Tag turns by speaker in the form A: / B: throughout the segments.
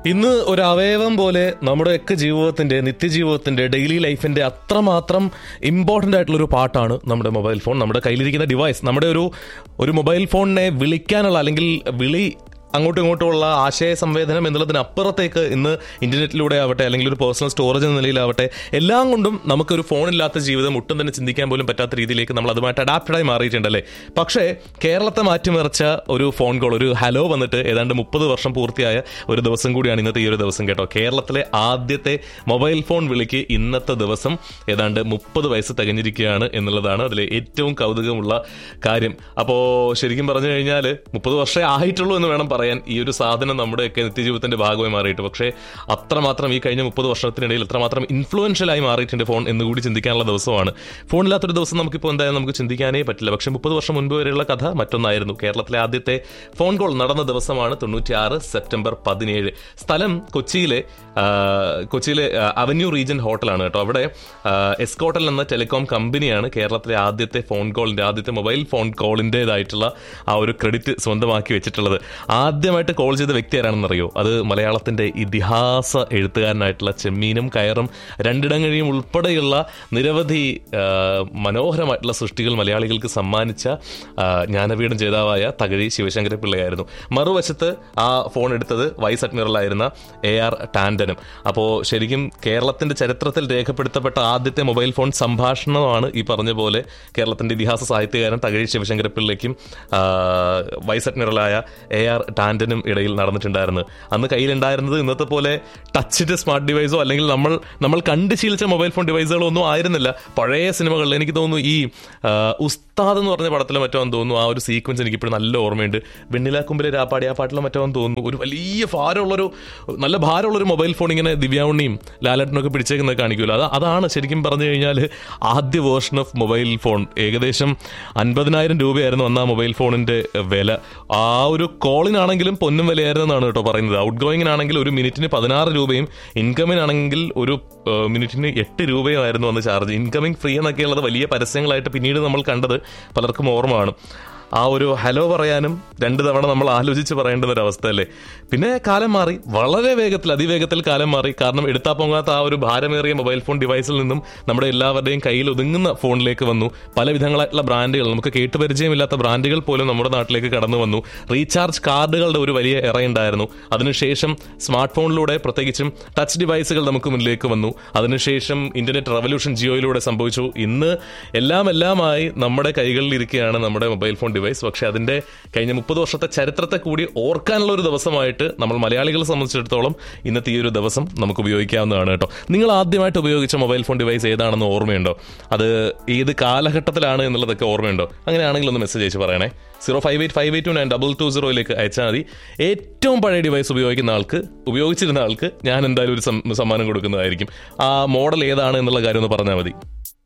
A: ഇന്ന് ഒരു അവയവം പോലെ നമ്മുടെയൊക്കെ ജീവിതത്തിന്റെ നിത്യജീവിതത്തിന്റെ ഡെയിലി ലൈഫിന്റെ അത്രമാത്രം ഇമ്പോർട്ടന്റ് ആയിട്ടുള്ള ഒരു പാട്ടാണ് നമ്മുടെ മൊബൈൽ ഫോൺ നമ്മുടെ കയ്യിലിരിക്കുന്ന ഡിവൈസ് നമ്മുടെ ഒരു ഒരു മൊബൈൽ ഫോണിനെ വിളിക്കാനുള്ള അല്ലെങ്കിൽ വിളി അങ്ങോട്ടും ഇങ്ങോട്ടുമുള്ള ആശയ സംവേദനം എന്നുള്ളതിനപ്പുറത്തേക്ക് ഇന്ന് ഇന്റർനെറ്റിലൂടെ ആവട്ടെ അല്ലെങ്കിൽ ഒരു പേഴ്സണൽ സ്റ്റോറേജ് എന്ന നിലയിലാവട്ടെ എല്ലാം കൊണ്ടും നമുക്കൊരു ഫോണില്ലാത്ത ജീവിതം ഒട്ടും തന്നെ ചിന്തിക്കാൻ പോലും പറ്റാത്ത രീതിയിലേക്ക് നമ്മൾ അതുമായിട്ട് അഡാപ്റ്റഡായി മാറിയിട്ടുണ്ടല്ലേ പക്ഷേ കേരളത്തെ മാറ്റിമറിച്ച ഒരു ഫോൺ കോൾ ഒരു ഹലോ വന്നിട്ട് ഏതാണ്ട് മുപ്പത് വർഷം പൂർത്തിയായ ഒരു ദിവസം കൂടിയാണ് ഇന്നത്തെ ഈ ഒരു ദിവസം കേട്ടോ കേരളത്തിലെ ആദ്യത്തെ മൊബൈൽ ഫോൺ വിളിക്ക് ഇന്നത്തെ ദിവസം ഏതാണ്ട് മുപ്പത് വയസ്സ് തികഞ്ഞിരിക്കുകയാണ് എന്നുള്ളതാണ് അതിലെ ഏറ്റവും കൗതുകമുള്ള കാര്യം അപ്പോൾ ശരിക്കും പറഞ്ഞു കഴിഞ്ഞാൽ മുപ്പത് വർഷമേ ആയിട്ടുള്ളൂ എന്ന് വേണം പറയാൻ ഈ ഒരു സാധനം നമ്മുടെയൊക്കെ നിത്യജീവിതത്തിന്റെ ഭാഗമായി മാറിയിട്ട് പക്ഷേ അത്രമാത്രം ഈ കഴിഞ്ഞ മുപ്പത് വർഷത്തിനിടയിൽ എത്രമാത്രം ഇൻഫ്ലുവൻഷ്യൽ ആയി മാറിയിട്ടുണ്ട് ഫോൺ എന്ന് കൂടി ചിന്തിക്കാനുള്ള ദിവസമാണ് ഫോണില്ലാത്തൊരു ദിവസം നമുക്കിപ്പോൾ എന്തായാലും നമുക്ക് ചിന്തിക്കാനേ പറ്റില്ല പക്ഷേ മുപ്പത് വർഷം മുൻപ് വരെയുള്ള കഥ മറ്റൊന്നായിരുന്നു കേരളത്തിലെ ആദ്യത്തെ ഫോൺ കോൾ നടന്ന ദിവസമാണ് തൊണ്ണൂറ്റിയാറ് സെപ്റ്റംബർ പതിനേഴ് സ്ഥലം കൊച്ചിയിലെ ആ, കൊച്ചിയിലെ ആ, അവന്യൂ റീജൻ ഹോട്ടലാണ് കേട്ടോ അവിടെ എസ്കോട്ടൽ എന്ന ടെലികോം കമ്പനിയാണ് കേരളത്തിലെ ആദ്യത്തെ ഫോൺ കോളിന്റെ ആദ്യത്തെ മൊബൈൽ ഫോൺ കോളിൻ്റെതായിട്ടുള്ള ആ ഒരു ക്രെഡിറ്റ് സ്വന്തമാക്കി വെച്ചിട്ടുള്ളത് ആദ്യമായിട്ട് കോൾ ചെയ്ത വ്യക്തി ആരാണെന്നറിയോ അത് മലയാളത്തിന്റെ ഇതിഹാസ എഴുത്തുകാരനായിട്ടുള്ള ചെമ്മീനും കയറും രണ്ടിടങ്ങഴിയും ഉൾപ്പെടെയുള്ള നിരവധി ആ, മനോഹരമായിട്ടുള്ള സൃഷ്ടികൾ മലയാളികൾക്ക് സമ്മാനിച്ച ആ, ജ്ഞാനപീഠം ജേതാവായ തകഴി ശിവശങ്കര പിള്ളയായിരുന്നു മറുവശത്ത് ആ ഫോൺ എടുത്തത് വൈസ് അഡ്മിറലായിരുന്ന എ ആർ ടാൻഡനും അപ്പോൾ ശരിക്കും കേരളത്തിന്റെ ചരിത്രത്തിൽ രേഖപ്പെടുത്തപ്പെട്ട ആദ്യത്തെ മൊബൈൽ ഫോൺ സംഭാഷണമാണ് ഈ പറഞ്ഞ പോലെ കേരളത്തിന്റെ ഇതിഹാസ സാഹിത്യകാരൻ തകഴി ശിവശങ്കര പിള്ളയ്ക്കും ആ, വൈസ് അഡ്മിറലായ എ ആർ ടാൻഡനും ഇടയിൽ നടന്നിട്ടുണ്ടായിരുന്നത് അന്ന് കയ്യിലുണ്ടായിരുന്നത് ഇന്നത്തെ പോലെ ടച്ചിന്റെ സ്മാർട്ട് ഡിവൈസോ അല്ലെങ്കിൽ നമ്മൾ നമ്മൾ കണ്ട് ശീലിച്ച മൊബൈൽ ഫോൺ ഡിവൈസുകളോ ഒന്നും ആയിരുന്നില്ല പഴയ സിനിമകളിൽ എനിക്ക് തോന്നുന്നു ഈ ആ, ഉസ്താദ് എന്ന് പറഞ്ഞ പടത്തിലെ മറ്റോ എന്ന് തോന്നുന്നു ആ ഒരു സീക്വൻസ് എനിക്ക് ഇപ്പോഴും നല്ല ഓർമ്മയുണ്ട് വെണ്ണിലാക്കുമ്പിലെ രാപ്പാടി ആ പാട്ടിലെ മറ്റോ എന്ന് തോന്നുന്നു ഒരു വലിയ ഭാരമുള്ളൊരു നല്ല ഭാരമുള്ളൊരു മൊബൈൽ ഫോൺ ഇങ്ങനെ ദിവ്യാവുണ്ണിയും ലാലേട്ടനൊക്കെ പിടിച്ചേക്കുന്നത് കാണിക്കുമല്ലോ അത് അതാണ് ശരിക്കും പറഞ്ഞു കഴിഞ്ഞാൽ ആദ്യ വേർഷൻ ഓഫ് മൊബൈൽ ഫോൺ ഏകദേശം അൻപതിനായിരം രൂപയായിരുന്നു അന്ന് ആ മൊബൈൽ ഫോണിന്റെ വില ആ ഒരു കോളിനാണെങ്കിലും പൊന്നും വിലയായിരുന്നു എന്നാണ് കേട്ടോ പറയുന്നത് ഔട്ട് ഗോയിങ്ങിനാണെങ്കിൽ ഒരു മിനിറ്റിന് പതിനാറ് രൂപയും ഇൻകമിനാണെങ്കിൽ ഒരു ഏഹ്, മിനിറ്റിന് എട്ട് രൂപയുമായിരുന്നു അന്ന് ചാർജ് ഇൻകമിങ് ഫ്രീ എന്നൊക്കെയുള്ളത് വലിയ പരസ്യങ്ങളായിട്ട് പിന്നീട് നമ്മൾ കണ്ടത് പലർക്കും ഓർമ്മയാണ് ആ ഒരു ഹലോ പറയാനും രണ്ട് തവണ നമ്മൾ ആലോചിച്ച് പറയേണ്ടുന്ന ഒരു അവസ്ഥ അല്ലേ പിന്നെ കാലം മാറി വളരെ വേഗത്തിൽ അതിവേഗത്തിൽ കാലം മാറി കാരണം എടുത്താ പൊങ്ങാത്ത ആ ഒരു ഭാരമേറിയ മൊബൈൽ ഫോൺ ഡിവൈസിൽ നിന്നും നമ്മുടെ എല്ലാവരുടെയും കയ്യിൽ ഒതുങ്ങുന്ന ഫോണിലേക്ക് വന്നു പല വിധങ്ങളായിട്ടുള്ള ബ്രാൻഡുകൾ നമുക്ക് കേട്ടുപരിചയമില്ലാത്ത ബ്രാൻഡുകൾ പോലും നമ്മുടെ നാട്ടിലേക്ക് കടന്നു വന്നു റീചാർജ് കാർഡുകളുടെ ഒരു വലിയ ഇറയുണ്ടായിരുന്നു അതിനുശേഷം സ്മാർട്ട് ഫോണിലൂടെ പ്രത്യേകിച്ചും ടച്ച് ഡിവൈസുകൾ നമുക്ക് മുന്നിലേക്ക് വന്നു അതിനുശേഷം ഇന്റർനെറ്റ് റവല്യൂഷൻ ജിയോയിലൂടെ സംഭവിച്ചു ഇന്ന് എല്ലാം എല്ലാമായി നമ്മുടെ കൈകളിൽ ഇരിക്കുകയാണ് നമ്മുടെ മൊബൈൽ ഫോൺ ഡിവൈസ് പക്ഷേ അതിന്റെ കഴിഞ്ഞ മുപ്പത് വർഷത്തെ ചരിത്രത്തെ കൂടി ഓർക്കാനുള്ള ഒരു ദിവസമായിട്ട് നമ്മൾ മലയാളികളെ സംബന്ധിച്ചിടത്തോളം ഇന്നത്തെ ഈ ഒരു ദിവസം നമുക്ക് ഉപയോഗിക്കാവുന്നതാണ് കേട്ടോ നിങ്ങൾ ആദ്യമായിട്ട് ഉപയോഗിച്ച മൊബൈൽ ഫോൺ ഡിവൈസ് ഏതാണെന്ന് ഓർമ്മയുണ്ടോ അത് ഏത് കാലഘട്ടത്തിലാണ് എന്നുള്ളതൊക്കെ ഓർമ്മയുണ്ടോ അങ്ങനെയാണെങ്കിൽ ഒന്ന് മെസ്സേജ് അയച്ച് പറയണേ zero five eight five eight two nine double two സീറോയിലേക്ക് അയച്ചാൽ മതി ഏറ്റവും പഴയ ഡിവൈസ് ഉപയോഗിക്കുന്ന ആൾക്ക് ഉപയോഗിച്ചിരുന്ന ആൾക്ക് ഞാൻ എന്തായാലും ഒരു സം- സമ്മാനം കൊടുക്കുന്നതായിരിക്കും ആ മോഡൽ ഏതാണ് എന്നുള്ള കാര്യം ഒന്ന് പറഞ്ഞാൽ മതി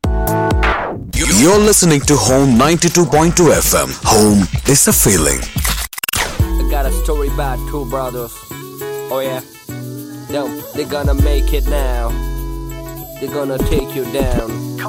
B: You're listening to Home 92.2 FM. Home is a feeling.
C: I got a story about two brothers. Oh yeah. Them, they're gonna make it now. They're gonna take you down.